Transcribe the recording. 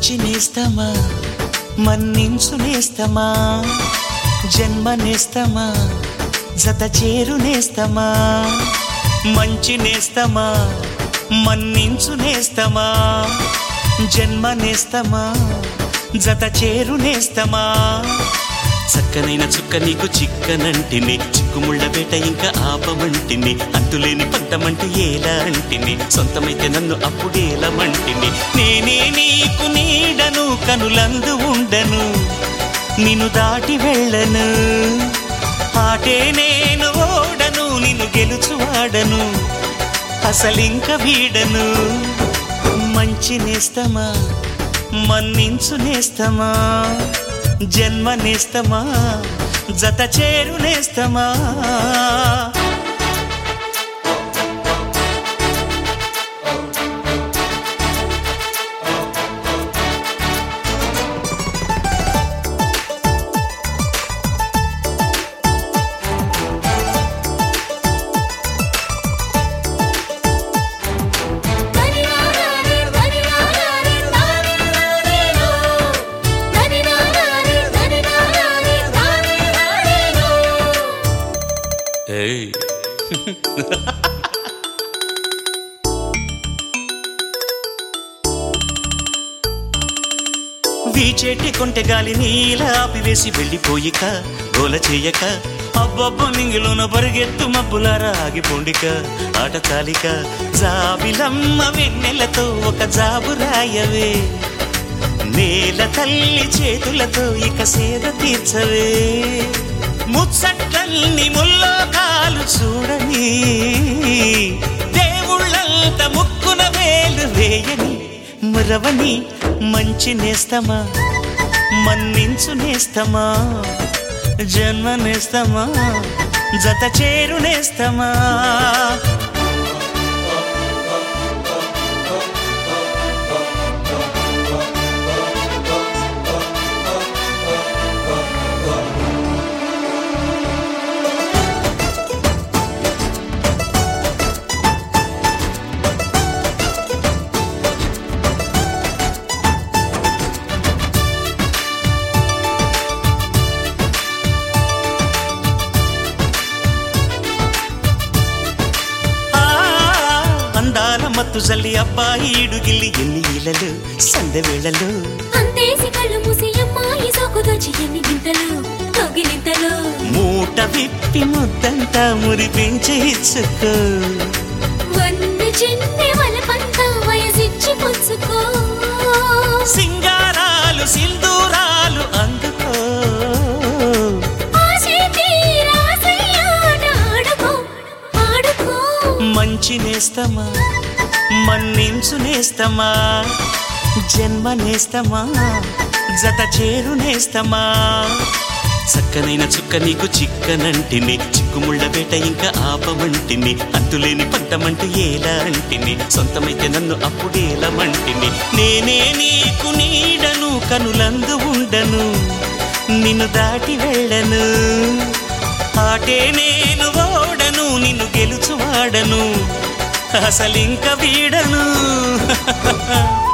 మంచి నేస్తమా మన్నించు నేస్తమా జన్మ నేస్తమా జత చేరు నేస్తమా మంచి నేస్తమా మన్నించు నేస్తమా జన్మ నేస్తమా జత చేరు నేస్తమా చక్కనైన చుక్క నీకు చిక్కనంటిని చిక్కుముళ్ళ వేట ఇంకా ఆపమంటిని అంతులేని పంతమంటే ఏలా అంటిని సొంతమైతే నన్ను అప్పుడేలమంటిని నేనే నీకు నీడను కనులందు ఉండను నిన్ను దాటి వెళ్ళను ఆటే నేను ఓడను నిన్ను గెలుచువాడను అసలింక వీడను మంచి నేస్తమా మన్నించు నేస్తమా జన్మ నేస్తమా జత చేరు నేస్తమా ఏయ్ వీచేటి కొంటె గాలి నీల ఆపివేసి వెళ్ళిపోయిక గోల చేయక అబ్బబ్బ మింగిలోన పరిగెత్తు మబ్బులారా ఆగిపోండిక ఆట చాలిక జాబిలమ్మ వెన్నెలతో ఒక జాబు రాయవే నేల తల్లి చేతులతో ఇక సేద తీర్చవే ముచ్చట్లన్ని ముల్లోకాలు చూడని దేవుళ్ళంత ముక్కున వేలు వేయని మురవని మంచి నేస్తమా మన్నించు నేస్తమా జన్మ నేస్తమా జత చేరు నేస్తమా ఆ, అందాల మత్తు జల్లి అబ్బాయి ఇడుగిల్లి ఎన్ని ఇళ్ళలు సందె వేళలు అంతేసి కళ్ళు మూసి అమ్మాయి సోకు దోచి ఎన్ని గింతలు కౌగిలింతలు మూట విప్పి ముద్దంతా మురిపించి ఇచ్చుకో వన్ను చిన్ని వలపంత వయసిచ్చి పుచ్చుకో సింగారాలు సింధూరాలు అందుకో ఆశే తీరా సయ్యాట ఆడుకో ఆడుకో మంచి నేస్తమా మన్నించు నేస్తమా జన్మ నేస్తమా జత చేరు నేస్తమా చక్కనైన చుక్క నీకు చిక్కనంటిని చిక్కుముళ్ళ వేట ఇంకా ఆపమంటిని అంతులేని పంతమంటే ఏలా అంటిని సొంతమైతే నన్ను అప్పుడేలమంటిని నేనే నీకు నీడను కనులందు ఉండను నిన్ను దాటి వెళ్ళను ఆటే నేను ఓడను నిన్ను గెలుచువాడను అసలింక వీడను